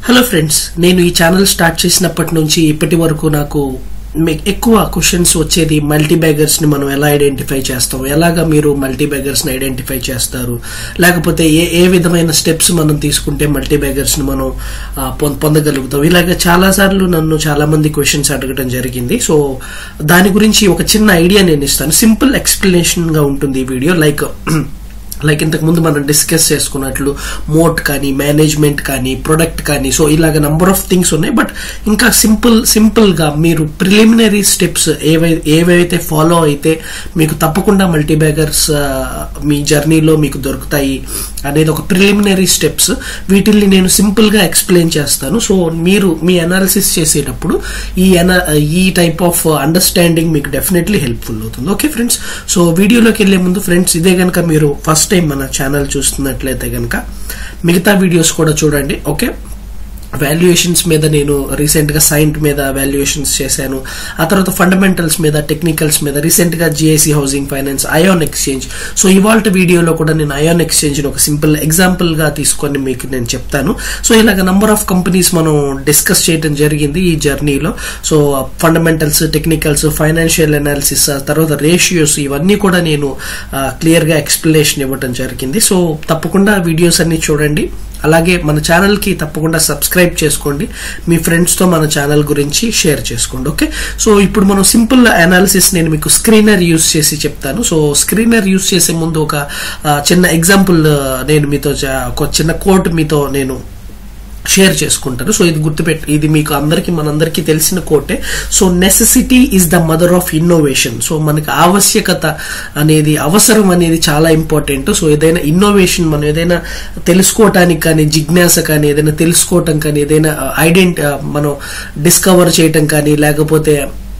hello friends నేను ఈ channel start చేసినప్పటి నుంచి ఇప్పటి వరకు నాకు మీ- ఎక్కువ క్వశ్చన్స్ వచ్చేది మల్టీ బ్యాగర్స్ ని మనం ఎలా ఐడెంటిఫై చేస్తాం ఎలాగా మీరు మల్టీ బ్యాగర్స్ ని ఐడెంటిఫై చేస్తారు లేకపోతే ఏ ఏ విధమైన స్టెప్స్ మనం తీసుకుంటే మల్టీ బ్యాగర్స్ ని మనం ఆ, పొం- పొందగలుగుతాం ఇలాగ చాలా సార్లు నన్ను చాలా మంది క్వశ్చన్స్ అడగడం జరిగింది సో దాని గురించి ఒక చిన్న ఐడియా నేను ఇస్తాను సింపుల్ ఎక్స్ప్లెనేషన్ గా ఉంటుంది ఈ వీడియో లైక్ లైక్ ఇంతకు ముందు మనం డిస్కస్ చేసుకున్నట్లు మోట్ కానీ మేనేజ్మెంట్ కానీ ప్రొడక్ట్ కానీ సో ఇలాగ నంబర్ ఆఫ్ థింగ్స్ ఉన్నాయి బట్ ఇంకా సింపుల్ సింపుల్ గా మీరు ప్రిలిమినరీ స్టెప్స్ ఏవై ఏవైతే ఫాలో అయితే మీకు తప్పకుండా మల్టీ బ్యాగర్స్ మీ జర్నీలో మీకు దొరుకుతాయి అనేది ఒక ప్రిలిమినరీ స్టెప్స్ వీటిల్ని నేను సింపుల్ గా ఎక్స్ప్లెయిన్ చేస్తాను సో మీరు మీ అనాలిసిస్ చేసేటప్పుడు ఈ ana- ఈ టైప్ ఆఫ్ అండర్స్టాండింగ్ మీకు డెఫినెట్లీ హెల్ప్ఫుల్ అవుతుంది ఓకే ఫ్రెండ్స్ సో వీడియోలోకి వెళ్లే ముందు ఫ్రెండ్స్ ఇదే కనుక మీరు ఫస్ట్ టైం మన ఛానల్ చూస్తున్నట్లయితే కనుక మిగతా వీడియోస్ కూడా చూడండి ఓకే వాల్యుయేషన్స్ మీద నేను రీసెంట్ గా సైంట్ మీద వాల్యుయేషన్స్ చేశాను ఆ తర్వాత ఫండమెంటల్స్ మీద టెక్నికల్స్ మీద రీసెంట్ గా జిఐసి హౌసింగ్ ఫైనాన్స్ అయోన్ ఎక్స్చేంజ్ సో ఇవాళ వీడియోలో కూడా నేను అయోన్ ఎక్స్చేంజ్ ఒక సింపుల్ ఎగ్జాంపుల్ గా తీసుకొని మీకు నేను చెప్తాను సో ఇలాగ నంబర్ ఆఫ్ కంపెనీస్ మనం డిస్కస్ చేయడం జరిగింది ఈ జర్నీలో so fundamentals technicals financial analysis తర్వాత రేషియోస్ ఇవన్నీ కూడా నేను క్లియర్ గా ఎక్స్ప్లెనేషన్ ఇవ్వడం జరిగింది సో తప్పకుండా వీడియోస్ అన్ని చూడండి అలాగే మన ఛానల్ కి తప్పకుండా సబ్స్క్రైబ్ చేసుకోండి మీ ఫ్రెండ్స్ తో మన ఛానల్ గురించి షేర్ చేసుకోండి ఓకే సో ఇప్పుడు మనం సింపుల్ అనాలిసిస్ నేను మీకు స్క్రీనర్ యూస్ చేసి చెప్తాను సో స్క్రీనర్ యూస్ చేసే ముందు ఒక ఆ, చిన్న ఎగ్జాంపుల్ నేను మీతో చ- ఒక చిన్న కోట్ మీతో నేను షేర్ చేసుకుంటారు సో ఇది గుర్తుపెట్టి ఇది మీకు అందరికి మనందరికీ తెలిసిన కోటే so necessity is the mother of innovation so మనకి ఆవశ్యకత అనేది అవసరం అనేది చాలా ఇంపార్టెంట్ సో ఏదైనా ఇన్నోవేషన్ మనం ఏదైనా తెలుసుకోవటానికి కానీ జిజ్ఞాస కానీ ఏదైనా తెలుసుకోవటం కానీ ఏదైనా ఐడెంటి మనం డిస్కవర్ చేయటం కానీ లేకపోతే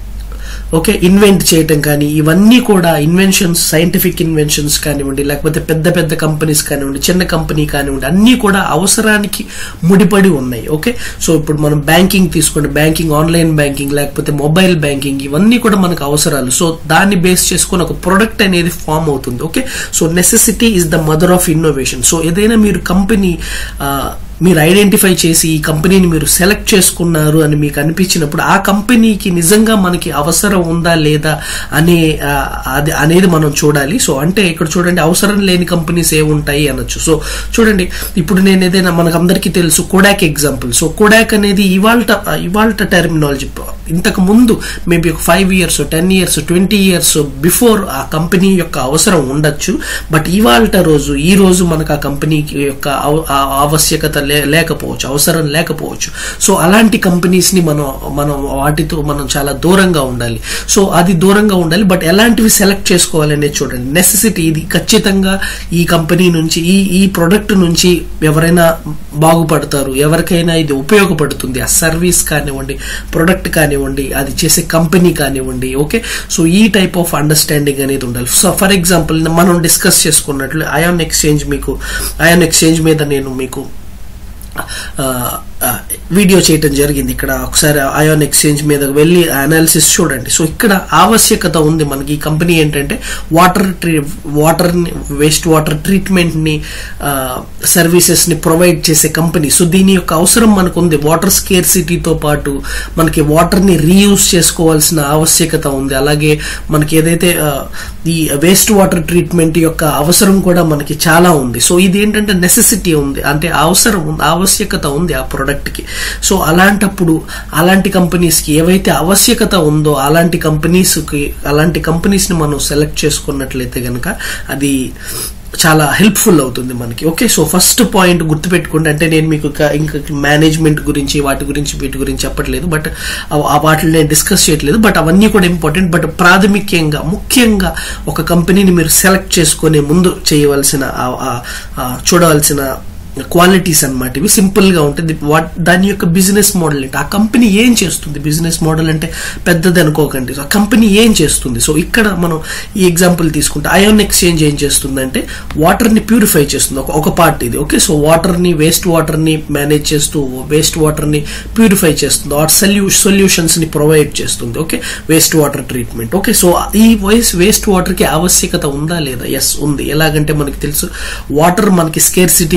ఓకే ఇన్వెంట్ చేయటం కానీ ఇవన్నీ కూడా ఇన్వెన్షన్స్ సైంటిఫిక్ ఇన్వెన్షన్స్ కానివ్వండి లేకపోతే పెద్ద పెద్ద కంపెనీస్ కానివ్వండి చిన్న కంపెనీ కానివ్వండి అన్నీ కూడా అవసరానికి ముడిపడి ఉన్నాయి ఓకే సో ఇప్పుడు మనం బ్యాంకింగ్ తీసుకోండి బ్యాంకింగ్ ఆన్లైన్ బ్యాంకింగ్ లేకపోతే మొబైల్ బ్యాంకింగ్ ఇవన్నీ కూడా మనకు అవసరాలు సో దాన్ని బేస్ చేసుకొని ఒక ప్రొడక్ట్ అనేది ఫామ్ అవుతుంది okay so necessity is the mother of innovation so ఏదైనా మీరు కంపెనీ మీరు ఐడెంటిఫై చేసి ఈ కంపెనీని మీరు సెలెక్ట్ చేసుకున్నారు అని మీకు అనిపించినప్పుడు ఆ కంపెనీకి నిజంగా మనకి అవసరం ఉందా లేదా అనే ఆ, అది అనేది మనం చూడాలి సో అంటే ఇక్కడ చూడండి అవసరం లేని కంపెనీస్ ఏ ఉంటాయి అనొచ్చు సో చూడండి ఇప్పుడు నేను ఏదైనా మనకు అందరికీ తెలుసు కోడాక్ ఎగ్జాంపుల్ సో కోడాక్ అనేది ఇవాళ ఇవాళ టెర్మినాలజీ ఇంతకు ముందు మేబీ ఒక five years ten years twenty years before ఆ కంపెనీ యొక్క అవసరం ఉండొచ్చు బట్ ఇవాళ రోజు ఈ రోజు మనకు ఆ కంపెనీకి యొక్క అవ- ఆ ఆవశ్యకత లే- లేకపోవచ్చు అవసరం లేకపోవచ్చు సో అలాంటి కంపెనీస్ ని మనం మనం వాటితో మనం చాలా దూరంగా ఉండాలి సో అది దూరంగా ఉండాలి బట్ ఎలాంటివి సెలెక్ట్ చేసుకోవాలి అనేది చూడండి నెసెసిటీ ఇది ఖచ్చితంగా ఈ కంపెనీ నుంచి ఈ ఈ ప్రొడక్ట్ నుంచి ఎవరైనా బాగుపడతారు ఎవరికైనా ఇది ఉపయోగపడుతుంది ఆ సర్వీస్ కానివ్వండి ప్రొడక్ట్ కానివ్వండి అది చేసే కంపెనీ కానివ్వండి ఓకే సో ఈ టైప్ ఆఫ్ అండర్స్టాండింగ్ అనేది ఉండాలి సో ఫర్ ఎగ్జాంపుల్ మనం డిస్కస్ చేసుకున్నట్లు అయాన్ ఎక్స్చేంజ్ మీకు అయాన్ ఎక్స్చేంజ్ మీద నేను మీకు ఆ, ఆ, వీడియో చేయటం జరిగింది ఇక్కడ ఒకసారి అయాన్ ఎక్స్చేంజ్ మీద వెళ్ళి అనాలిసిస్ చూడండి సో ఇక్కడ ఆవశ్యకత ఉంది మనకి ఈ కంపెనీ ఏంటంటే water water waste water treatment ని సర్వీసెస్ ని ప్రొవైడ్ చేసే కంపెనీ సో దీని యొక్క అవసరం మనకు ఉంది వాటర్ స్కేర్ సిటీతో పాటు మనకి వాటర్ ని రీయూజ్ చేసుకోవాల్సిన ఆవశ్యకత ఉంది అలాగే మనకి ఏదైతే ఆ, ఈ వేస్ట్ వాటర్ ట్రీట్మెంట్ యొక్క అవసరం కూడా మనకి చాలా ఉంది సో ఇది ఏంటంటే నెసెసిటీ ఉంది అంటే అవసరం ఉంది ఆవశ్యకత ఉంది ఆ ప్రొడక్ట్ కి సో అలాంటప్పుడు అలాంటి కంపెనీస్ కి ఏవైతే ఆవశ్యకత ఉందో అలాంటి కంపెనీస్ కి అలాంటి కంపెనీస్ ని మనం సెలెక్ట్ చేసుకున్నట్లయితే గనక అది చాలా హెల్ప్ఫుల్ అవుతుంది మనకి ఓకే సో ఫస్ట్ పాయింట్ గుర్తుపెట్టుకుంటే అంటే నేను మీకు ఇంకా ఇంకా మేనేజ్మెంట్ గురించి వాటి గురించి వీటి గురించి చెప్పట్లేదు బట్ వాటిని నేను డిస్కస్ చేయట్లేదు బట్ అవన్నీ కూడా ఇంపార్టెంట్ బట్ ప్రాథమికంగా ముఖ్యంగా ఒక కంపెనీని మీరు సెలెక్ట్ చేసుకునే ముందు చేయవలసిన ఆ- ఆ- ఆ చూడవలసిన క్వాలిటీస్ అన్నమాట ఇవి సింపుల్ గా ఉంటుంది వాట్ దాని యొక్క బిజినెస్ మోడల్ ఏంటి ఆ కంపెనీ ఏం చేస్తుంది బిజినెస్ మోడల్ అంటే పెద్దది అనుకోకండి సో ఆ కంపెనీ ఏం చేస్తుంది సో ఇక్కడ మనం ఈ ఎగ్జాంపుల్ తీసుకుంటే అయోన్ ఎక్స్చేంజ్ ఏం చేస్తుందంటే వాటర్ ని ప్యూరిఫై చేస్తుంది ఒక ఒక పార్ట్ ఇది ఓకే సో వాటర్ ని వేస్ట్ వాటర్ ని మేనేజ్ చేస్తూ వేస్ట్ వాటర్ ని ప్యూరిఫై చేస్తుంది ఆర్ సొల్యూ సొల్యూషన్స్ ని ప్రొవైడ్ చేస్తుంది okay waste water treatment okay so ఈ వేస్ట్ వేస్ట్ వాటర్ కి ఆవశ్యకత ఉందా లేదా ఎస్ ఉంది ఎలాగంటే మనకి తెలుసు వాటర్ మనకి స్కేర్ సిటీ చాలా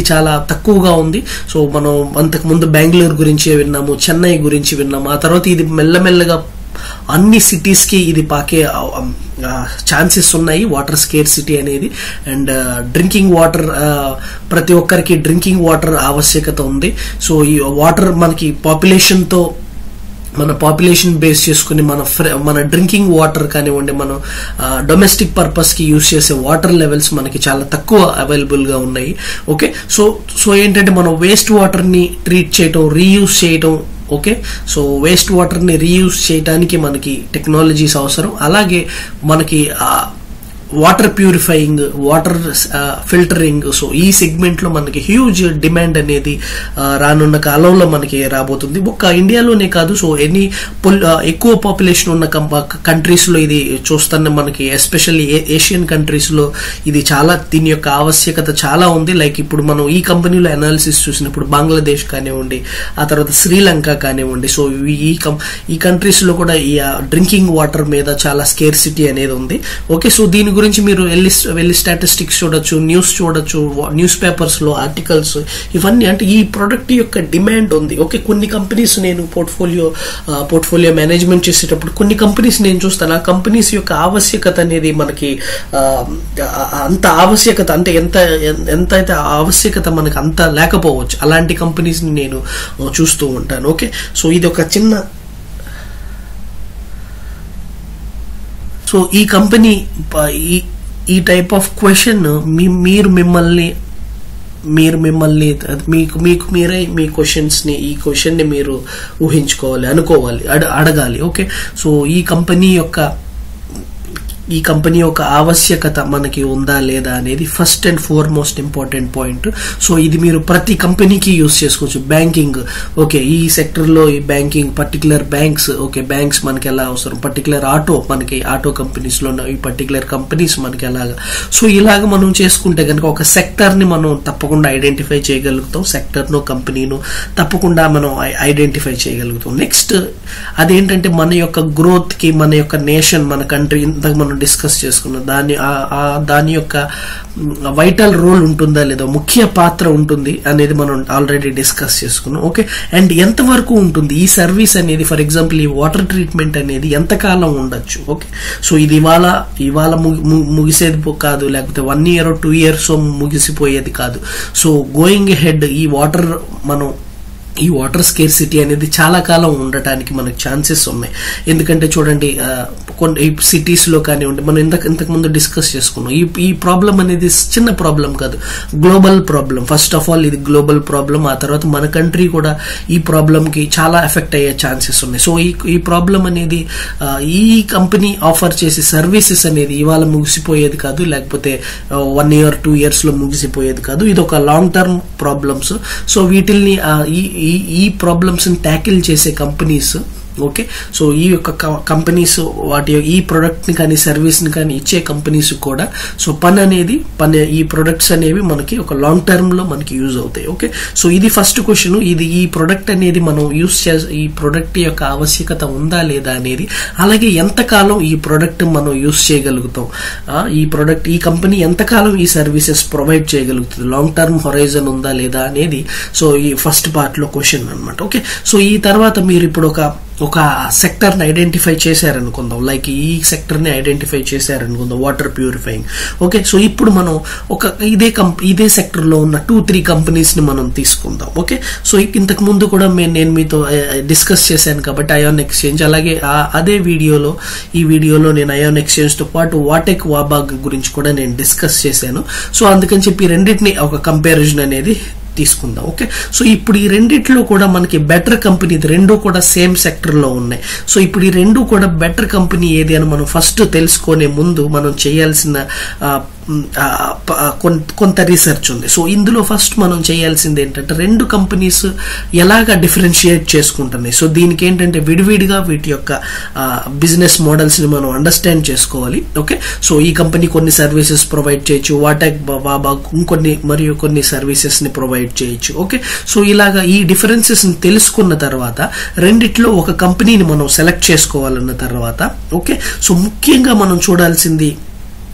తక్కువగా ఉంది సో మనం అంతకు ముందు బెంగళూరు గురించి విన్నాము చెన్నై గురించి విన్నాము ఆ తర్వాత ఇది మెల్లమెల్లగా అన్ని సిటీస్ కి ఇది పాకే ఛాన్సెస్ ఉన్నాయి వాటర్ స్కేర్ సిటీ అనేది అండ్ డ్రింకింగ్ వాటర్ ప్రతి ఒక్కరికి డ్రింకింగ్ వాటర్ ఆవశ్యకత ఉంది సో ఈ వాటర్ మనకి పాపులేషన్ తో మన పాపులేషన్ బేస్ చేసుకుని మన ఫ్రె- మన డ్రింకింగ్ వాటర్ కానివ్వండి మనం డొమెస్టిక్ పర్పస్ కి యూస్ చేసే వాటర్ లెవెల్స్ మనకి చాలా తక్కువ అవైలబుల్ గా ఉన్నాయి ఓకే సో సో ఏంటంటే మనం వేస్ట్ వాటర్ ని ట్రీట్ చేయటం రీయూస్ చేయటం ఓకే సో వేస్ట్ వాటర్ ని రీయూస్ చేయడానికి మనకి టెక్నాలజీస్ అవసరం అలాగే మనకి ఆ, water purifying water filtering so ఈ సెగ్మెంట్ లో మనకి హ్యూజ్ డిమాండ్ అనేది ఆ, రానున్న కాలంలో మనకి రాబోతుంది ఒక్క ఇండియాలోనే కాదు సో ఎనీ ఎక్కువ పాపులేషన్ ఉన్న కంట్రీస్ లో ఇది చూస్తున్న మనకి ఎస్పెషల్లీ ఏషియన్ కంట్రీస్ లో ఇది చాలా దీని యొక్క ఆవశ్యకత చాలా ఉంది లైక్ ఇప్పుడు మనం ఈ కంపెనీలో అనాలిసిస్ చూసినప్పుడు బంగ్లాదేశ్ కానివ్వండి ఆ తర్వాత శ్రీలంక కానివ్వండి సో ఇవి ఈ కం ఈ కంట్రీస్ లో కూడా ఈ డ్రింకింగ్ వాటర్ మీద చాలా స్కేర్ సిటీ అనేది ఉంది ఓకే సో దీని గురించి మీరు వెళ్ళి వెళ్ళి స్టాటిస్టిక్స్ చూడొచ్చు న్యూస్ చూడొచ్చు న్యూస్ పేపర్స్ లో ఆర్టికల్స్ ఇవన్నీ అంటే ఈ ప్రొడక్ట్ యొక్క డిమాండ్ ఉంది ఓకే కొన్ని కంపెనీస్ నేను పోర్ట్ఫోలియో పోర్ట్ఫోలియో మేనేజ్మెంట్ చేసేటప్పుడు కొన్ని కంపెనీస్ నేను చూస్తాను ఆ కంపెనీస్ యొక్క ఆవశ్యకత అనేది మనకి ఆ, అంత ఆవశ్యకత అంటే ఎంత ఎంత అయితే ఆ ఆవశ్యకత మనకి అంత లేకపోవచ్చు అలాంటి కంపెనీస్ ని నేను ఆ, చూస్తూ ఉంటాను ఓకే సో ఇది ఒక చిన్న సో ఈ కంపెనీ ప- ఈ ఈ టైప్ ఆఫ్ క్వశ్చన్ మీ మీరు మిమ్మల్ని మీరు మిమ్మల్ని అది మీకు మీకు మీరే మీ క్వశ్చన్స్ ని ఈ క్వశ్చన్ ని మీరు ఊహించుకోవాలి అనుకోవాలి అడ- అడగాలి ఓకే సో ఈ కంపెనీ యొక్క ఈ కంపెనీ యొక్క ఆవశ్యకత మనకి ఉందా లేదా అనేది first and foremost important point so ఇది మీరు ప్రతి కంపెనీకి యూస్ చేసుకోవచ్చు బ్యాంకింగ్ ఓకే ఈ సెక్టర్ లో ఈ banking particular banks okay banks మనకి ఎలా అవసరం పర్టికులర్ ఆటో మనకి ఆటో కంపెనీస్ లో ఉన్న ఈ పర్టికులర్ కంపెనీస్ మనకి ఎలాగా సో ఇలాగ మనం చేసుకుంటే కనుక ఒక సెక్టర్ ని మనం తప్పకుండా ఐడెంటిఫై చేయగలుగుతాం సెక్టర్ ను కంపెనీను తప్పకుండా మనం ఐడెంటిఫై చేయగలుగుతాం నెక్స్ట్ అదేంటంటే మన యొక్క గ్రోత్ కి మన యొక్క నేషన్ మన కంట్రీ ఇంతకు మనం డిస్కస్ చేసుకున్నాం దాని ఆ- ఆ దాని యొక్క వైటల్ రోల్ ఉంటుందా లేదా ముఖ్య పాత్ర ఉంటుంది అనేది మనం ఆల్రెడీ డిస్కస్ చేసుకున్నాం ఓకే అండ్ ఎంతవరకు ఉంటుంది ఈ సర్వీస్ అనేది ఫర్ ఎగ్జాంపుల్ ఈ వాటర్ ట్రీట్మెంట్ అనేది ఎంతకాలం ఉండొచ్చు ఓకే సో ఇది ఇవాళ ఇవాళ ము- ము- ముగిసేది పో- కాదు లేకపోతే వన్ ఇయర్ టూ ఇయర్స్ ముగిసిపోయేది కాదు సో గోయింగ్ హెడ్ ఈ వాటర్ మనం ఈ వాటర్ స్కేర్ సిటీ అనేది చాలా కాలం ఉండటానికి మనకు ఛాన్సెస్ ఉన్నాయి ఎందుకంటే చూడండి ఆ, కొన్ని సిటీస్ లో కానివ్వండి మనం ఇంతకు ఇంతకు ముందు డిస్కస్ చేసుకున్నాం ఈ ఈ ప్రాబ్లం అనేది చిన్న ప్రాబ్లం కాదు global problem first of all ఇది గ్లోబల్ ప్రాబ్లం ఆ తర్వాత మన కంట్రీ కూడా ఈ ప్రాబ్లం కి చాలా ఎఫెక్ట్ అయ్యే ఛాన్సెస్ ఉన్నాయి సో ఈ ఈ ప్రాబ్లం అనేది ఆ, ఈ కంపెనీ ఆఫర్ చేసే సర్వీసెస్ అనేది ఇవాళ ముగిసిపోయేది కాదు లేకపోతే వన్ ఇయర్ టూ ఇయర్స్ లో ముగిసిపోయేది కాదు ఇది ఒక లాంగ్ టర్మ్ ప్రాబ్లమ్స్ సో వీటిల్ని ఆ, ఈ ఈ ఈ ప్రాబ్లమ్స్ ని ట్యాకిల్ చేసే కంపెనీస్ ఓకే సో ఈ యొక్క కంపెనీస్ వాటి యొక్క- ఈ ప్రొడక్ట్ ని కానీ సర్వీస్ ని కానీ ఇచ్చే కంపెనీస్ కూడా సో పని అనేది పని ఈ ప్రొడక్ట్స్ అనేవి మనకి ఒక లాంగ్ టర్మ్ లో మనకి యూజ్ అవుతాయి ఓకే సో ఇది ఫస్ట్ క్వశ్చన్ ఇది ఈ ప్రొడక్ట్ అనేది మనం యూజ్ చే ఈ ప్రొడక్ట్ యొక్క ఆవశ్యకత ఉందా లేదా అనేది అలాగే ఎంతకాలం ఈ ప్రొడక్ట్ మనం యూజ్ చేయగలుగుతాం ఆ, ఈ ప్రొడక్ట్ ఈ కంపెనీ ఎంతకాలం ఈ సర్వీసెస్ ప్రొవైడ్ చేయగలుగుతుంది లాంగ్ టర్మ్ హొరైజన్ ఉందా లేదా అనేది సో ఈ ఫస్ట్ పార్ట్ లో క్వశ్చన్ అన్నమాట ఓకే సో ఈ తర్వాత మీరు ఇప్పుడు ఒక ఒక సెక్టర్ ని ఐడెంటిఫై చేశారనుకుందాం లైక్ ఈ సెక్టర్ ని ఐడెంటిఫై చేశారనుకుందాం వాటర్ ప్యూరిఫైయింగ్ ఓకే సో ఇప్పుడు మనం ఒక ఇదే కంప్ ఇదే సెక్టర్ లో ఉన్న టూ త్రీ కంపెనీస్ ని మనం తీసుకుందాం ఓకే సో ఇంతకు ముందు కూడా మే- నేను మీతో డిస్కస్ చేశాను కాబట్టి అయాన్ ఎక్స్చేంజ్ అలాగే ఆ- అదే వీడియోలో ఈ వీడియోలో నేను అయాన్ ఎక్స్చేంజ్ తో పాటు వాటెక్ వాబాగ్ గురించి కూడా నేను డిస్కస్ చేశాను సో అందుకని చెప్పి ఈ రెండింటిని ఒక కంపారిజన్ అనేది తీసుకుందాం ఓకే సో ఇప్పుడు ఈ రెండిట్లో కూడా మనకి బెటర్ కంపెనీ ఇది రెండు కూడా సేమ్ సెక్టర్ లో ఉన్నాయి సో ఇప్పుడు ఈ రెండు కూడా బెటర్ కంపెనీ ఏది అని మనం ఫస్ట్ తెలుసుకునే ముందు మనం చేయాల్సిన ఆ, మ్, ఆ, ప- ఆ, కొన్- కొంత రీసెర్చ్ ఉంది సో ఇందులో ఫస్ట్ మనం చేయాల్సింది ఏంటంటే రెండు కంపెనీస్ ఎలాగా డిఫరెన్షియేట్ చేసుకుంటున్నాయి సో దీనికి ఏంటంటే విడివిడిగా వీటి యొక్క బిజినెస్ మోడల్స్ ని మనం అండర్స్టాండ్ చేసుకోవాలి ఓకే సో ఈ కంపెనీ కొన్ని సర్వీసెస్ ప్రొవైడ్ చేయొచ్చు వాటాక్ బాబా ఇంకొన్ని మరియు కొన్ని సర్వీసెస్ ని ప్రొవైడ్ చేయొచ్చు ఓకే సో ఇలాగా ఈ డిఫరెన్సెస్ ని తెలుసుకున్న తర్వాత రెండిట్లో ఒక కంపెనీని మనం సెలెక్ట్ చేసుకోవాలన్న తర్వాత ఓకే సో ముఖ్యంగా మనం చూడాల్సింది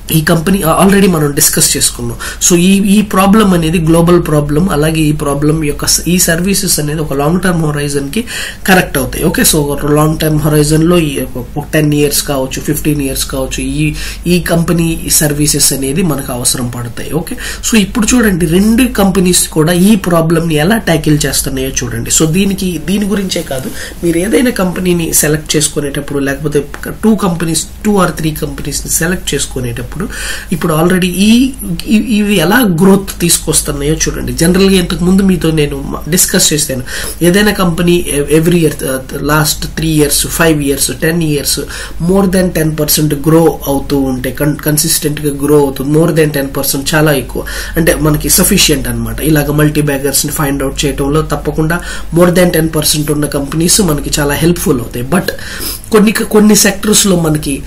ఈ కంపెనీ ఆల్రెడీ మనం డిస్కస్ చేసుకున్నాం సో ఈ ఈ ప్రాబ్లం అనేది గ్లోబల్ ప్రాబ్లం అలాగే ఈ ప్రాబ్లం యొక్క స- ఈ సర్వీసెస్ అనేది ఒక లాంగ్ టర్మ్ హొరైజన్ కి కరెక్ట్ అవుతాయి okay so long term horizon లో టెన్ ఇయర్స్ కావచ్చు ఫిఫ్టీన్ ఇయర్స్ కావచ్చు ఈ ఈ కంపెనీ సర్వీసెస్ అనేది మనకు అవసరం పడతాయి ఓకే సో ఇప్పుడు చూడండి రెండు కంపెనీస్ కూడా ఈ ప్రాబ్లమ్ ని ఎలా ట్యాకిల్ చేస్తున్నాయో చూడండి సో దీనికి దీని గురించే కాదు మీరు ఏదైనా కంపెనీని సెలెక్ట్ చేసుకునేటప్పుడు లేకపోతే two companies two or three companies ని సెలెక్ట్ చేసుకునేటప్పుడు ఇప్పుడు ఆల్రెడీ ఈ ఇ- ఇవి ఎలా గ్రోత్ తీసుకొస్తున్నాయో చూడండి జనరల్ గా ఇంతకు ముందు మీతో నేను డిస్కస్ చేశాను ఏదైనా company every year last three years five years ten years more than ten percent grow అవుతూ ఉంటే కన్సిస్టెంట్ గా గ్రో అవుతుంది మోర్ దెన్ టెన్ పర్సెంట్ చాలా ఎక్కువ అంటే మనకి సఫిషియంట్ అనమాట ఇలాగ మల్టీ బ్యాగర్స్ ని ఫైండ్ అవుట్ చేయడంలో తప్పకుండా మోర్ దెన్ టెన్ పర్సెంట్ ఉన్న కంపెనీస్ మనకి చాలా హెల్ప్ఫుల్ అవుతాయి బట్ కొన్ని కొన్ని సెక్టర్స్ లో మనకి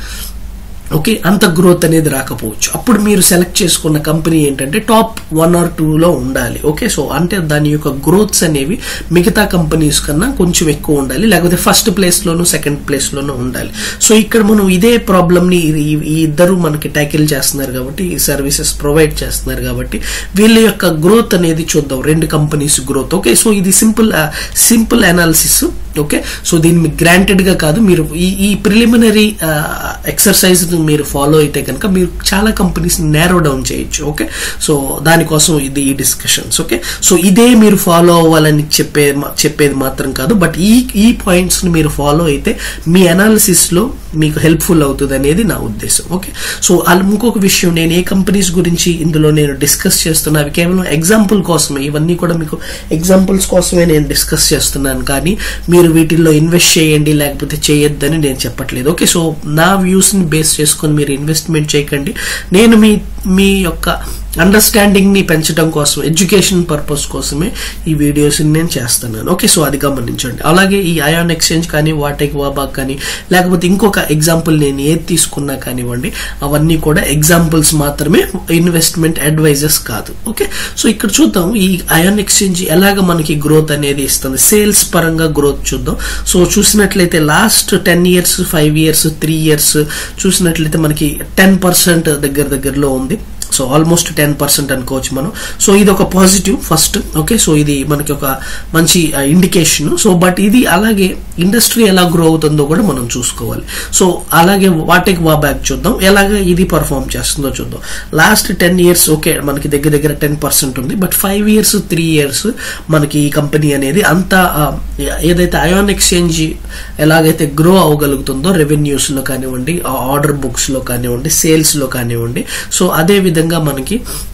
ఓకే అంత గ్రోత్ అనేది రాకపోవచ్చు అప్పుడు మీరు సెలెక్ట్ చేసుకున్న కంపెనీ ఏంటంటే టాప్ వన్ ఆర్ లో ఉండాలి ఓకే సో అంటే దాని యొక్క గ్రోత్స్ అనేవి మిగతా కంపెనీస్ కన్నా కొంచెం ఎక్కువ ఉండాలి లేకపోతే ఫస్ట్ ప్లేస్ లోను సెకండ్ ప్లేస్ లోనూ ఉండాలి సో ఇక్కడ మనం ఇదే ప్రాబ్లమ్ ని ఈ- ఈ- ఈ ఇద్దరు మనకి ట్యాకిల్ చేస్తున్నారు కాబట్టి ఈ సర్వీసెస్ ప్రొవైడ్ చేస్తున్నారు కాబట్టి వీళ్ళ యొక్క గ్రోత్ అనేది చూద్దాం రెండు కంపెనీస్ గ్రోత్ ఓకే సో ఇది simple simple analysis okay so దీన్ని గ్రాంటెడ్ గా కాదు మీరు ఈ ఈ ప్రిలిమినరీ ఎక్సర్సైజ్ మీరు ఫాలో అయితే కనుక మీరు చాలా కంపెనీస్ నేరో డౌన్ చేయొచ్చు ఓకే సో దానికోసం ఇది ఈ డిస్కషన్స్ ఓకే సో ఇదే మీరు ఫాలో అవ్వాలని చెప్పే చెప్పేది మాత్రం కాదు బట్ ఈ ఈ పాయింట్స్ ని మీరు ఫాలో అయితే మీ అనాలిసిస్ లో మీకు హెల్ప్ఫుల్ అవుతుంది అనేది నా ఉద్దేశం ఓకే సో అల్- ఇంకొక విషయం నేను ఏ కంపెనీస్ గురించి ఇందులో నేను డిస్కస్ చేస్తున్నా అవి కేవలం ఎగ్జాంపుల్ కోసమే ఇవన్నీ కూడా మీకు ఎగ్జాంపుల్స్ కోసమే నేను డిస్కస్ చేస్తున్నాను కానీ మీరు వీటిల్లో ఇన్వెస్ట్ చేయండి లేకపోతే చేయొద్దని నేను చెప్పట్లేదు ఓకే సో నా వ్యూస్ ని బేస్ చేసుకొని మీరు ఇన్వెస్ట్మెంట్ చేయకండి నేను మీ మీ యొక్క అండర్స్టాండింగ్ ని పెంచడం కోసం ఎడ్యుకేషన్ పర్పస్ కోసమే ఈ వీడియోస్ నేను చేస్తున్నాను ఓకే సో అది గమనించండి అలాగే ఈ అయాన్ ఎక్స్చేంజ్ కానీ వాటెక్ వాబాక్ కానీ లేకపోతే ఇంకొక ఎగ్జాంపుల్ నేను ఏది తీసుకున్నా కానివ్వండి అవన్నీ కూడా ఎగ్జాంపుల్స్ మాత్రమే ఇన్వెస్ట్మెంట్ అడ్వైజర్స్ కాదు ఓకే సో ఇక్కడ చూద్దాం ఈ అయాన్ ఎక్స్చేంజ్ ఎలాగ మనకి గ్రోత్ అనేది ఇస్తుంది సేల్స్ పరంగా గ్రోత్ చూద్దాం సో చూసినట్లయితే last ten years five years three years చూసినట్లయితే మనకి టెన్ పర్సెంట్ దగ్గర దగ్గరలో ఉంది సో ఆల్మోస్ట్ టెన్ పర్సెంట్ అనుకోవచ్చు మనం సో ఇది ఒక పాజిటివ్ ఫస్ట్ ఓకే సో ఇది మనకి ఒక మంచి ఇండికేషన్ సో బట్ ఇది అలాగే ఇండస్ట్రీ ఎలా గ్రో అవుతుందో కూడా మనం చూసుకోవాలి సో అలాగే వాటెక్ వా బ్యాక్ చూద్దాం ఎలాగ ఇది పర్ఫామ్ చేస్తుందో చూద్దాం లాస్ట్ టెన్ ఇయర్స్ ఓకే మనకి దగ్గర దగ్గర టెన్ పర్సెంట్ ఉంది but five years three years మనకి ఈ కంపెనీ అనేది అంత ఆ, ఏదైతే అయాన్ ఎక్స్చేంజ్ ఎలాగైతే గ్రో అవ్వగలుగుతుందో రెవెన్యూస్ లో కానివ్వండి ఆర్డర్ బుక్స్ లో కానివ్వండి సేల్స్ లో కానివ్వండి సో అదే విధంగా మనకి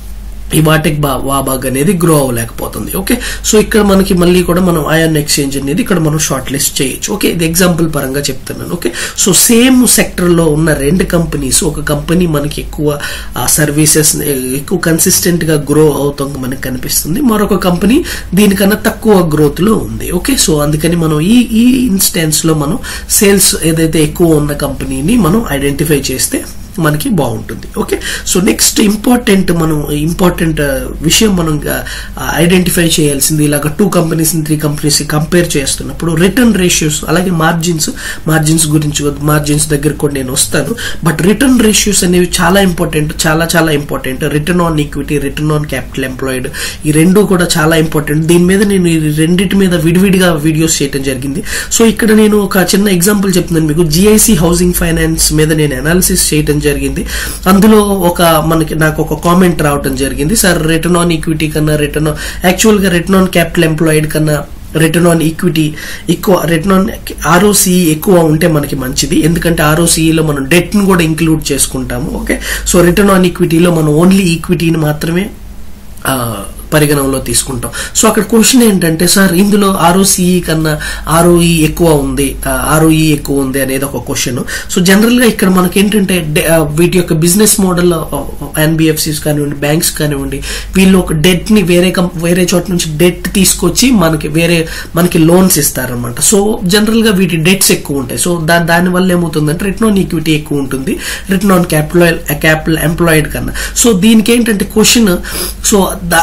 ఈ వాటెక్ బా వాబాగ్ అనేది గ్రో అవ్వలేకపోతుంది ఓకే సో ఇక్కడ మనకి మళ్ళీ కూడా మనం అయాన్ ఎక్స్చేంజ్ అనేది ఇక్కడ మనం షార్ట్ లిస్ట్ చేయొచ్చు ఓకే ఇది ఎగ్జాంపుల్ పరంగా చెప్తున్నాను ఓకే సో సేమ్ సెక్టర్ లో ఉన్న రెండు కంపెనీస్ ఒక కంపెనీ మనకి ఎక్కువ సర్వీసెస్ ఎక్కువ కన్సిస్టెంట్ గా గ్రో అవుతుంది మనకి కనిపిస్తుంది మరొక కంపెనీ దీనికన్నా తక్కువ గ్రోత్ లో ఉంది ఓకే సో అందుకని మనం ఈ ఈ ఇన్స్టెన్స్ లో మనం సేల్స్ ఏదైతే ఎక్కువ ఉన్న కంపెనీని మనం ఐడెంటిఫై చేస్తే మనకి బాగుంటుంది ఓకే సో నెక్స్ట్ ఇంపార్టెంట్ మనం ఇంపార్టెంట్ విషయం మనం ఐడెంటిఫై చేయాల్సింది ఇలాగ two companies three companies compare చేస్తున్నప్పుడు రిటర్న్ రేషియోస్ అలాగే మార్జిన్స్ మార్జిన్స్ గురించి మార్జిన్స్ దగ్గర కూడా నేను వస్తాను బట్ రిటర్న్ రేషియోస్ అనేవి చాలా ఇంపార్టెంట్ చాలా చాలా important return on equity return on capital employed ఈ రెండు కూడా చాలా ఇంపార్టెంట్ దీని మీద నేను ఈ రెండింటి మీద విడివిడిగా వీడియోస్ చేయడం జరిగింది సో ఇక్కడ నేను ఒక చిన్న ఎగ్జాంపుల్ చెప్తున్నాను మీకు జిఐసి హౌసింగ్ ఫైనాన్స్ మీద నేను అనాలిసిస్ చేయడం జరిగింది అందులో ఒక మనకి నాకు ఒక కామెంట్ రావడం జరిగింది సార్ రిటర్న్ ఆన్ ఈక్విటీ కన్నా రిటర్న్ యాక్చువల్ గా రిటర్న్ ఆన్ క్యాపిటల్ ఎంప్లాయిడ్ కన్నా రిటర్న్ ఆన్ ఈక్విటీ ఎక్కువ రిటర్న్ ఆన్ ఆర్ఓసిఈ ఎక్కువ ఉంటే మనకి మంచిది ఎందుకంటే ఆర్ఓసిఈలో మనం డెట్ ను కూడా ఇంక్లూడ్ చేసుకుంటాము ఓకే సో రిటర్న్ ఆన్ ఈక్విటీలో మనం ఓన్లీ ఈక్విటీని మాత్రమే ఆ, పరిగణనలో తీసుకుంటాం సో అక్కడ క్వశ్చన్ ఏంటంటే సార్ ఇందులో ఆర్ఓసిఈ కన్నా ఆర్ఓఈ ఎక్కువ ఉంది ఆర్ఓఈ ఎక్కువ ఉంది అనేది ఒక క్వశ్చన్ సో జనరల్ గా ఇక్కడ మనకి ఏంటంటే డే- ఆ, వీటి యొక్క బిజినెస్ మోడల్ ఎన్బిఎఫ్సిస్ కానివ్వండి బ్యాంక్స్ కానివ్వండి వీళ్ళు ఒక డెట్ ని వేరే కం- వేరే చోట నుంచి డెట్ తీసుకొచ్చి మనకి వేరే మనకి లోన్స్ ఇస్తారనమాట సో జనరల్ గా వీటి డెట్స్ ఎక్కువ ఉంటాయి సో దాని దాని వల్ల ఏమవుతుందంటే రిటర్న్ ఆన్ ఈక్విటీ ఎక్కువ ఉంటుంది return on capital capital employed కన్నా సో దీనికి ఏంటంటే క్వశ్చన్ సో దా- దానికి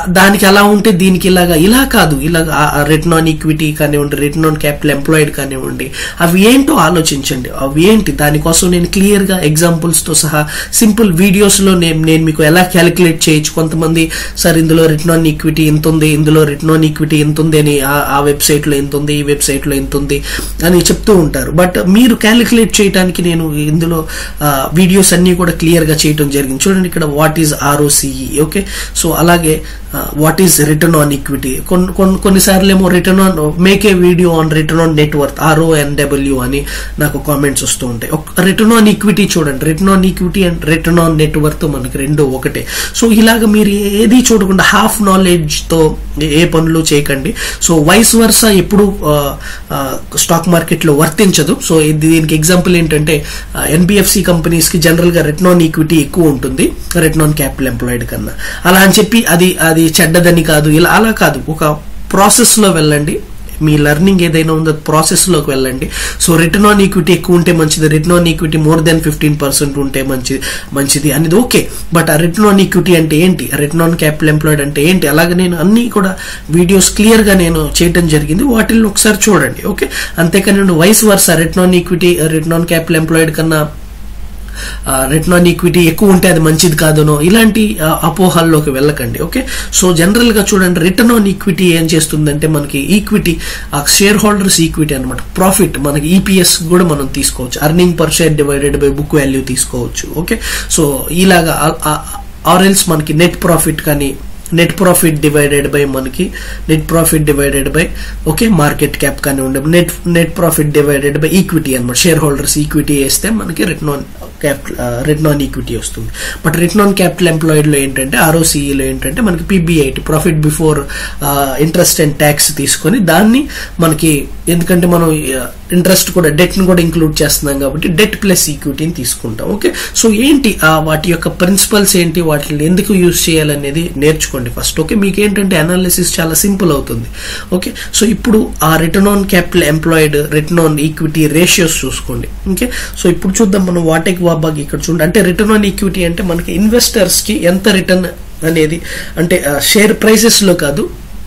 దానికి అలా ఉంటే దీనికి ఇలాగా ఇలా కాదు ఇలాగ రిటర్న్ ఆన్ ఈక్విటీ కానివ్వండి రిటర్న్ ఆన్ క్యాపిటల్ ఎంప్లాయిడ్ కానివ్వండి అవి ఏంటో ఆలోచించండి అవి ఏంటి దానికోసం నేను క్లియర్ గా ఎగ్జాంపుల్స్ తో సహా సింపుల్ వీడియోస్ లో నేను నేను మీకు ఎలా క్యాలిక్యులేట్ చేయొచ్చు కొంతమంది సార్ ఇందులో రిటర్న్ ఆన్ ఈక్విటీ ఎంత ఉంది ఇందులో రిటర్న్ ఆన్ ఈక్విటీ ఎంత ఉంది అని ఆ- ఆ వెబ్సైట్ లో ఎంత ఉంది ఈ వెబ్సైట్ లో ఎంత ఉంది అని చెప్తూ ఉంటారు బట్ మీరు క్యాలిక్యులేట్ చేయడానికి నేను ఇందులో వీడియోస్ అన్ని కూడా క్లియర్ గా చేయడం జరిగింది చూడండి ఇక్కడ what is ROCE okay so అలాగే what is return on equity కొన్ని కొన్నిసార్లు ఏమో return on make a video on return on net worth RONW అని నాకు కామెంట్స్ వస్తూ ఉంటాయి రిటర్న్ ఆన్ ఈక్విటీ చూడండి return on equity and return on net worth మనకి రెండు ఒకటే సో ఇలాగ మీరు ఏది చూడకుండా హాఫ్ నాలెడ్జ్ తో ఏ పనులు చేయకండి సో వైస్ వర్సా ఎప్పుడు స్టాక్ మార్కెట్ లో వర్తించదు సో ఇది దీనికి ఎగ్జాంపుల్ ఏంటంటే ఎన్బిఎఫ్సి కంపెనీస్ కి జనరల్ గా రిటర్న్ ఆన్ ఈక్విటీ ఎక్కువ ఉంటుంది రిటర్న్ ఆన్ క్యాపిటల్ ఎంప్లాయిడ్ కన్నా అలా అని చెప్పి అది అది చెడ్డదని కాదు ఇలా అలా కాదు ఒక ప్రాసెస్ లో వెళ్ళండి మీ లెర్నింగ్ ఏదైనా ఉందో ప్రాసెస్ లోకి వెళ్ళండి సో రిటర్న్ ఆన్ ఈక్విటీ ఎక్కువ ఉంటే మంచిది return on equity more than fifteen percent ఉంటే మంచిది మంచిది అనేది ఓకే బట్ ఆ రిటర్న్ ఆన్ ఈక్విటీ అంటే ఏంటి రిటర్న్ ఆన్ క్యాపిటల్ ఎంప్లాయిడ్ అంటే ఏంటి అలాగే నేను అన్ని కూడా వీడియోస్ క్లియర్ గా నేను చేయడం జరిగింది వాటిని ఒకసారి చూడండి ఓకే అంతేకాని vice versa return on equity return on capital employed కన్నా రిటర్న్ ఆన్ ఈక్విటీ ఎక్కువ ఉంటే అది మంచిది కాదునో ఇలాంటి ఆ, అపోహల్లోకి వెళ్ళకండి ఓకే సో జనరల్ గా చూడండి రిటర్న్ ఆన్ ఈక్విటీ ఏం చేస్తుందంటే మనకి ఈక్విటీ ఆ షేర్ హోల్డర్స్ ఈక్విటీ అనమాట ప్రాఫిట్ మనకి ఈపీఎస్ కూడా మనం తీసుకోవచ్చు earning per share divided by book value తీసుకోవచ్చు ఓకే సో ఇలాగా ఆరెల్స్ మనకి నెట్ ప్రాఫిట్ కానీ నెట్ ప్రాఫిట్ డివైడెడ్ బై మనకి net profit divided by okay market cap కానీ ఉండే net net profit divided by equity అనమాట షేర్ హోల్డర్స్ ఈక్విటీ వేస్తే మనకి return on capital return on equity వస్తుంది but return on capital employed లో ఏంటంటే ఆర్ఓసీఈలో ఏంటంటే మనకి PBIT profit before interest and tax తీసుకొని దాన్ని మనకి ఎందుకంటే మనం ఇంట్రెస్ట్ కూడా డెట్ ని కూడా ఇంక్లూడ్ చేస్తున్నాం కాబట్టి డెట్ ప్లస్ ఈక్విటీని తీసుకుంటాం ఓకే సో ఏంటి ఆ వాటి యొక్క ప్రిన్సిపల్స్ ఏంటి వాటిని ఎందుకు యూజ్ చేయాలనేది నేర్చుకోండి ఫస్ట్ ఓకే మీకు ఏంటంటే అనాలిసిస్ చాలా సింపుల్ అవుతుంది ఓకే సో ఇప్పుడు ఆ return on capital employed return on equity ratios చూసుకోండి ఓకే సో ఇప్పుడు చూద్దాం మనం వాటెక్ వాబాగ్ ఇక్కడ చూడండి అంటే రిటర్న్ ఆన్ ఈక్విటీ అంటే మనకి ఇన్వెస్టర్స్ కి ఎంత రిటర్న్ అనేది అంటే షేర్ ప్రైసెస్ లో కాదు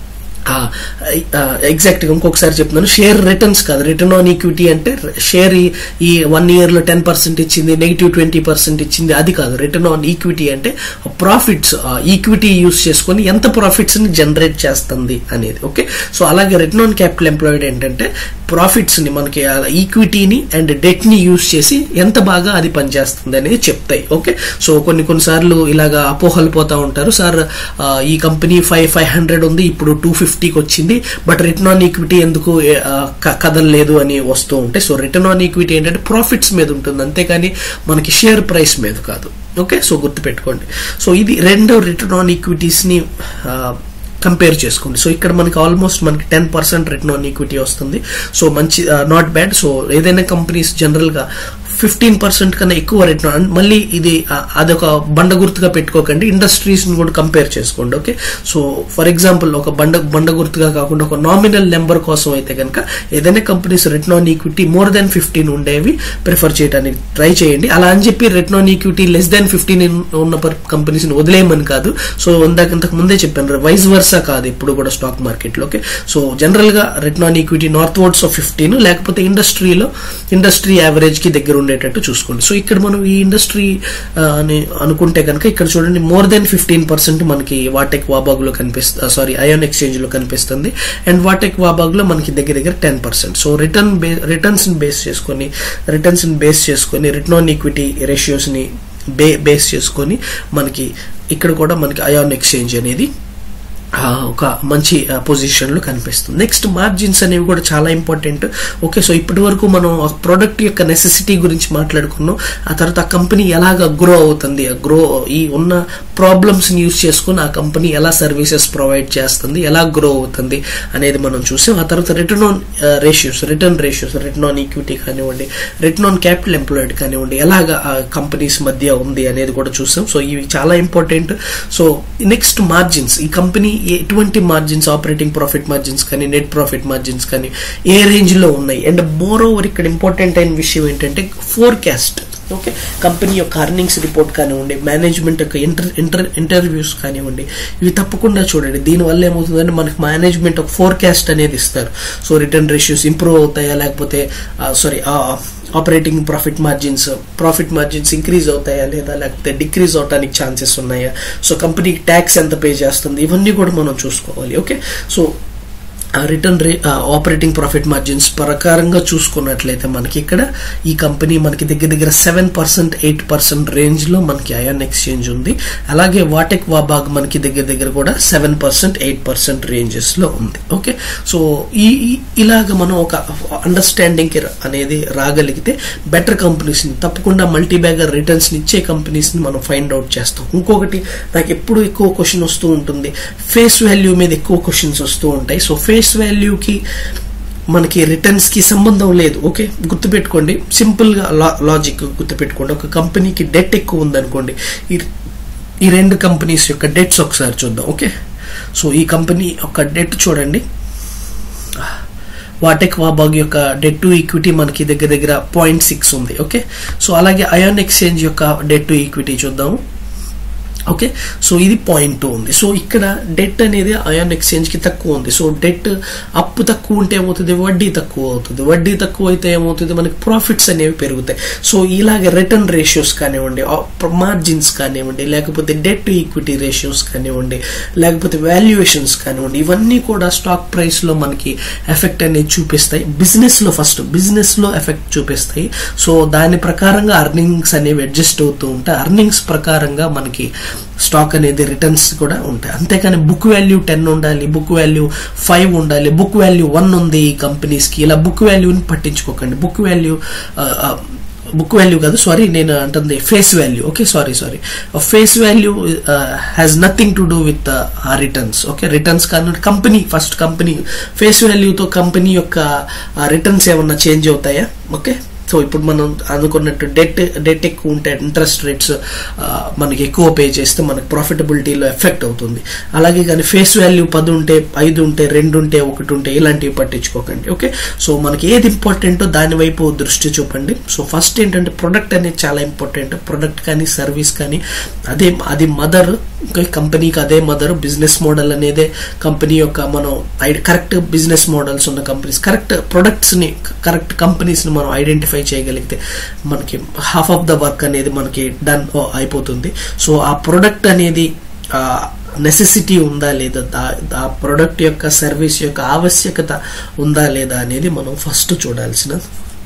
ఎగ్జాక్ట్ గా ఇంకొకసారి చెప్తున్నాను షేర్ రిటర్న్స్ కాదు రిటర్న్ ఆన్ ఈక్విటీ అంటే షేర్ ఈ వన్ ఇయర్ లో టెన్ పర్సెంట్ ఇచ్చింది నెగిటివ్ ట్వంటీ పర్సెంట్ ఇచ్చింది అది కాదు రిటర్న్ ఆన్ ఈక్విటీ అంటే ప్రాఫిట్స్ ఈక్విటీ యూస్ చేసుకొని ఎంత ప్రాఫిట్స్ ని జనరేట్ చేస్తుంది అనేది ఓకే సో అలాగే రిటర్న్ ఆన్ క్యాపిటల్ ఎంప్లాయిడ్ ఏంటంటే ప్రాఫిట్స్ ని మనకి ఈక్విటీని అండ్ డెట్ ని యూస్ చేసి ఎంత బాగా అది పనిచేస్తుంది అనేది చెప్తాయి ఓకే సో కొన్ని కొన్నిసార్లు ఇలాగా అపోహలు పోతా ఉంటారు సార్ ఆ, ఈ కంపెనీ ఫైవ్ ఫైవ్ హండ్రెడ్ ఉంది ఇప్పుడు టూ ఫిఫ్టీకి వచ్చింది బట్ రిటర్న్ ఆన్ ఈక్విటీ ఎందుకు ఆ, క- కదలలేదు అని వస్తూ ఉంటాయి సో రిటర్న్ ఆన్ ఈక్విటీ ఏంటంటే ప్రాఫిట్స్ మీద ఉంటుంది అంతేకాని మనకి షేర్ ప్రైస్ మీద కాదు ఓకే సో గుర్తుపెట్టుకోండి సో ఇది రెండో రిటర్న్ ఆన్ ఈక్విటీస్ ని ఆ, కంపేర్ చేసుకోండి సో ఇక్కడ మనకి ఆల్మోస్ట్ మనకి ten percent return on equity వస్తుంది సో మంచి నాట్ బ్యాడ్ సో ఏదైనా కంపెనీస్ జనరల్ గా ఫిఫ్టీన్ పర్సెంట్ కన్నా ఎక్కువ రిటర్న్ మళ్ళీ ఇది ఆ, అదొక బండ గుర్తుగా పెట్టుకోకండి ఇండస్ట్రీస్ ని కూడా కంపేర్ చేసుకోండి ఓకే సో ఫర్ ఎగ్జాంపుల్ ఒక బండ బండ గుర్తుగా కాకుండా ఒక నామినల్ నెంబర్ కోసం అయితే కనుక ఏదైనా companies return on equity more than fifteen ఉండేవి ప్రిఫర్ చేయడానికి ట్రై చేయండి అలా అని చెప్పి return on equity less than fifteen ఉన్న కంపెనీస్ ని వదిలేయమని కాదు సో ఇందాక ఇంతకు ముందే చెప్పాను వైస్ వర్సా కాదు ఇప్పుడు కూడా స్టాక్ మార్కెట్ లో ఓకే సో జనరల్ గా return on equity northwards of fifteen లేకపోతే ఇండస్ట్రీలో ఇండస్ట్రీ యావరేజ్ కి దగ్గర ఉండేటట్టు చూసుకోండి సో ఇక్కడ మనం ఈ ఇండస్ట్రీ అని అనుకుంటే కనుక ఇక్కడ చూడండి మోర్ దెన్ ఫిఫ్టీన్ పర్సెంట్ మనకి వాటెక్ వాబాగ్ లో కనిపిస్తుంది సారీ అయాన్ ఎక్స్చేంజ్ లో కనిపిస్తుంది అండ్ వాటెక్ వాబాగ్ లో మనకి దగ్గర దగ్గర ten percent so return returns ని బేస్ చేసుకొని రిటర్న్స్ ని బేస్ చేసుకొని రిటర్న్ ఆన్ ఈక్విటీ రేషియోస్ ని బే బేస్ చేసుకొని మనకి ఇక్కడ కూడా మనకి అయాన్ ఎక్స్చేంజ్ అనేది ఆ, ఒక మంచి పొజిషన్ లో కనిపిస్తుంది నెక్స్ట్ మార్జిన్స్ అనేవి కూడా చాలా ఇంపార్టెంట్ ఓకే సో ఇప్పటి వరకు మనం ఆ ప్రొడక్ట్ యొక్క నెసెసిటీ గురించి మాట్లాడుకున్నాం ఆ తర్వాత ఆ కంపెనీ ఎలాగ గ్రో అవుతుంది ఆ గ్రో ఈ ఉన్న ప్రాబ్లమ్స్ ని యూజ్ చేసుకుని ఆ కంపెనీ ఎలా సర్వీసెస్ ప్రొవైడ్ చేస్తుంది ఎలా గ్రో అవుతుంది అనేది మనం చూసాం ఆ తర్వాత return on ratios return ratios return on equity కానివ్వండి రిటర్న్ ఆన్ క్యాపిటల్ ఎంప్లాయిడ్ కానివ్వండి ఎలాగ ఆ కంపెనీస్ మధ్య ఉంది అనేది కూడా చూసాం సో ఇవి చాలా ఇంపార్టెంట్ సో నెక్స్ట్ మార్జిన్స్ ఈ కంపెనీ ఎటువంటి మార్జిన్స్ ఆపరేటింగ్ ప్రాఫిట్ మార్జిన్స్ కానీ నెట్ ప్రాఫిట్ మార్జిన్స్ కానీ ఏ రేంజ్ లో ఉన్నాయి అండ్ మోర్ ఓవర్ ఇక్కడ ఇంపార్టెంట్ అయిన విషయం ఏంటంటే ఫోర్కాస్ట్ ఓకే కంపెనీ యొక్క అర్నింగ్స్ రిపోర్ట్ కానివ్వండి మేనేజ్మెంట్ యొక్క ఇంటర్ ఇంటర్ ఇంటర్వ్యూస్ కానివ్వండి ఇవి తప్పకుండా చూడండి దీనివల్ల ఏమవుతుందంటే మనకి మేనేజ్మెంట్ ఒక ఫోర్కాస్ట్ అనేది ఇస్తారు సో రిటర్న్ రేషియోస్ ఇంప్రూవ్ అవుతాయా లేకపోతే sorry operating profit margins profit margins increase అవుతాయా లేదా లేకపోతే డిక్రీజ్ అవడానికి ఛాన్సెస్ ఉన్నాయా సో కంపెనీకి ట్యాక్స్ ఎంత పే చేస్తుంది ఇవన్నీ కూడా మనం చూసుకోవాలి ఓకే సో రిటర్న్ రే ఆపరేటింగ్ ప్రాఫిట్ మార్జిన్స్ ప్రకారంగా చూసుకున్నట్లయితే మనకి ఇక్కడ ఈ కంపెనీ మనకి దగ్గర దగ్గర seven percent eight percent range లో మనకి అయాన్ ఎక్స్చేంజ్ ఉంది అలాగే వాటెక్ వాబాగ్ మనకి దగ్గర దగ్గర కూడా seven percent eight percent ranges లో ఉంది ఓకే సో ఈ ఈ- ఇలాగ మనం ఒక అండర్స్టాండింగ్ కి అనేది రాగలిగితే బెటర్ కంపెనీస్ ని తప్పకుండా మల్టీ బ్యాగర్ రిటర్న్స్ ని ఇచ్చే కంపెనీస్ ని మనం ఫైండ్ అవుట్ చేస్తాం ఇంకొకటి నాకు ఎప్పుడు ఎక్కువ క్వశ్చన్ వస్తూ ఉంటుంది ఫేస్ వాల్యూ మీద ఎక్కువ క్వశ్చన్స్ వస్తూ ఉంటాయి సో ఫేస్ వాల్యూకి మనకి రిటర్న్స్ కి సంబంధం లేదు ఓకే గుర్తుపెట్టుకోండి సింపుల్ గా లాజిక్ గుర్తుపెట్టుకోండి ఒక కంపెనీకి డెట్ ఎక్కువ ఉందనుకోండి ఈ ఈ రెండు కంపెనీస్ యొక్క డెట్స్ ఒకసారి చూద్దాం ఓకే సో ఈ కంపెనీ యొక్క డెట్ చూడండి వాటెక్ వాబాగ్ యొక్క డెట్ టు ఈక్విటీ మనకి దగ్గర దగ్గర పాయింట్ సిక్స్ ఉంది ఓకే సో అలాగే అయాన్ ఎక్స్చేంజ్ యొక్క డెట్ టు ఈక్విటీ చూద్దాము ఓకే సో ఇది పాయింట్ టూ ఉంది సో ఇక్కడ డెట్ అనేది అయాన్ ఎక్స్చేంజ్ కి తక్కువ ఉంది సో డెట్ అప్పు తక్కువ ఉంటే ఏమవుతుంది వడ్డీ తక్కువ అవుతుంది వడ్డీ తక్కువ అయితే ఏమవుతుంది మనకి ప్రాఫిట్స్ అనేవి పెరుగుతాయి సో ఇలాగే రిటర్న్ రేషియోస్ కానివ్వండి మార్జిన్స్ కానివ్వండి లేకపోతే డెట్ టు ఈక్విటీ రేషియోస్ కానివ్వండి లేకపోతే వాల్యుయేషన్స్ కానివ్వండి ఇవన్నీ కూడా స్టాక్ ప్రైస్ లో మనకి ఎఫెక్ట్ అనేది చూపిస్తాయి బిజినెస్ లో ఫస్ట్ బిజినెస్ లో ఎఫెక్ట్ చూపిస్తాయి సో దాని ప్రకారంగా అర్నింగ్స్ అనేవి అడ్జస్ట్ అవుతూ ఉంటాయి అర్నింగ్స్ ప్రకారంగా మనకి స్టాక్ అనేది రిటర్న్స్ కూడా ఉంటాయి అంతేకాని బుక్ వాల్యూ టెన్ ఉండాలి బుక్ వాల్యూ ఫైవ్ ఉండాలి బుక్ వాల్యూ వన్ ఉంది ఈ కంపెనీస్ కి ఇలా బుక్ వాల్యూని పట్టించుకోకండి బుక్ వాల్యూ బుక్ వాల్యూ కాదు సారీ నేను అంటుంది face value okay sorry sorry face value has nothing to do with returns okay returns కానీ కంపెనీ ఫస్ట్ కంపెనీ ఫేస్ వాల్యూతో కంపెనీ యొక్క రిటర్న్స్ ఏమన్నా చేంజ్ అవుతాయా ఓకే సో ఇప్పుడు మనం అనుకున్నట్టు డెట్ డెట్ ఎక్కువ ఉంటే ఇంట్రెస్ట్ రేట్స్ మనకి ఎక్కువ పే చేస్తే మనకి ప్రాఫిటబిలిటీలో ఎఫెక్ట్ అవుతుంది అలాగే కానీ ఫేస్ వాల్యూ పది ఉంటే ఐదు ఉంటే రెండు ఉంటే ఒకటి ఉంటే ఇలాంటివి పట్టించుకోకండి ఓకే సో మనకి ఏది ఇంపార్టెంటో దాని వైపు దృష్టి చూపండి సో ఫస్ట్ ఏంటంటే ప్రొడక్ట్ అనేది చాలా ఇంపార్టెంట్ ప్రొడక్ట్ కానీ సర్వీస్ కానీ అదే అది మదర్ కంపెనీకి అదే మదర్ బిజినెస్ మోడల్ అనేదే కంపెనీ యొక్క మనం కరెక్ట్ బిజినెస్ మోడల్స్ ఉన్న కంపెనీస్ కరెక్ట్ ప్రొడక్ట్స్ ని కరెక్ట్ కంపెనీస్ ని మనం ఐడెంటిఫై చేయగలిగితే మనకి హాఫ్ ఆఫ్ ద వర్క్ అనేది మనకి డన్ అయిపోతుంది సో ఆ ప్రొడక్ట్ అనేది నెసెసిటీ ఉందా లేదా ఆ ప్రొడక్ట్ యొక్క సర్వీస్ యొక్క ఆవశ్యకత ఉందా లేదా అనేది మనం ఫస్ట్ చూడాల్సిన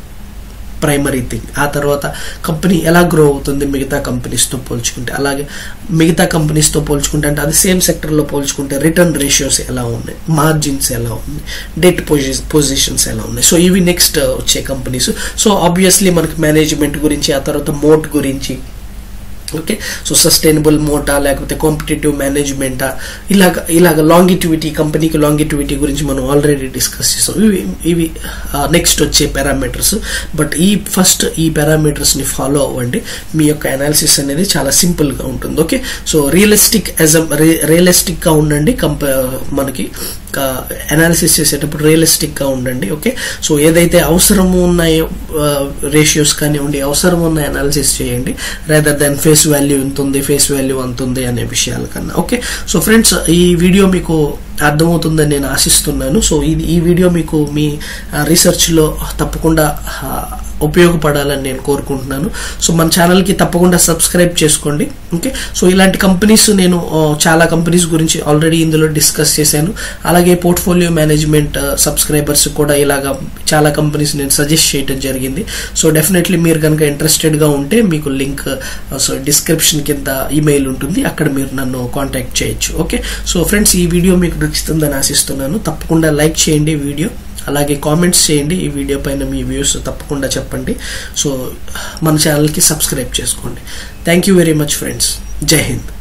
ప్రైమరీ థింగ్ ఆ తర్వాత కంపెనీ ఎలా గ్రో అవుతుంది మిగతా కంపెనీస్తో పోల్చుకుంటే అలాగే మిగతా కంపెనీస్తో పోల్చుకుంటే అంటే అది సేమ్ సెక్టర్లో పోల్చుకుంటే రిటర్న్ రేషియోస్ ఎలా ఉన్నాయి మార్జిన్స్ ఎలా ఉన్నాయి డెట్ పొజిషన్స్ ఎలా ఉన్నాయి సో ఇవి నెక్స్ట్ వచ్చే కంపెనీస్ సో ఆబ్వియస్లీ మనకి మేనేజ్మెంట్ గురించి ఆ తర్వాత మోట్ గురించి ఓకే సో సస్టైనబుల్ మోటా లేకపోతే కాంపిటేటివ్ మేనేజ్మెంటా ఇలాగ ఇలాగ లాంగిటివిటీ కంపెనీకి లాంగిటివిటీ గురించి మనం ఆల్రెడీ డిస్కస్ చేసాం ఇవి ఇవి నెక్స్ట్ వచ్చే పారామీటర్స్ బట్ ఈ ఫస్ట్ ఈ పారామీటర్స్ ని ఫాలో అవ్వండి మీ యొక్క అనాలిసిస్ అనేది చాలా సింపుల్ గా ఉంటుంది okay so realistic as realistic గా ఉండండి కంప మనకి అనాలిసిస్ చేసేటప్పుడు రియలిస్టిక్ గా ఉండండి ఓకే సో ఏదైతే అవసరము ఉన్నాయో రేషియోస్ కానివ్వండి అవసరం ఉన్న అనాలిసిస్ చేయండి రేదర్ దాన్ ఫేస్ వాల్యూ ఎంత ఉంది ఫేస్ వాల్యూ అంత ఉంది అనే విషయాల కన్నా ఓకే సో ఫ్రెండ్స్ ఈ వీడియో మీకు అర్థమవుతుందని నేను ఆశిస్తున్నాను సో ఇది ఈ వీడియో మీకు మీ రీసెర్చ్ లో తప్పకుండా ఉపయోగపడాలని నేను కోరుకుంటున్నాను సో మన ఛానల్కి తప్పకుండా సబ్స్క్రైబ్ చేసుకోండి ఓకే సో ఇలాంటి కంపెనీస్ నేను చాలా కంపెనీస్ గురించి ఆల్రెడీ ఇందులో డిస్కస్ చేశాను అలాగే పోర్ట్ఫోలియో మేనేజ్మెంట్ సబ్స్క్రైబర్స్ కూడా ఇలాగా చాలా కంపెనీస్ నేను సజెస్ట్ చేయడం జరిగింది సో డెఫినెట్లీ మీరు కనుక ఇంట్రెస్టెడ్గా ఉంటే మీకు లింక్ సో డిస్క్రిప్షన్ కింద ఈమెయిల్ ఉంటుంది అక్కడ మీరు నన్ను కాంటాక్ట్ చేయొచ్చు ఓకే సో ఫ్రెండ్స్ ఈ వీడియో మీకు నచ్చుతుందని ఆశిస్తున్నాను తప్పకుండా లైక్ చేయండి వీడియో అలాగే కామెంట్స్ చేయండి ఈ వీడియో పైన మీ వ్యూస్ తప్పకుండా చెప్పండి సో మన ఛానల్కి సబ్స్క్రైబ్ చేసుకోండి thank you very much friends Jai Hind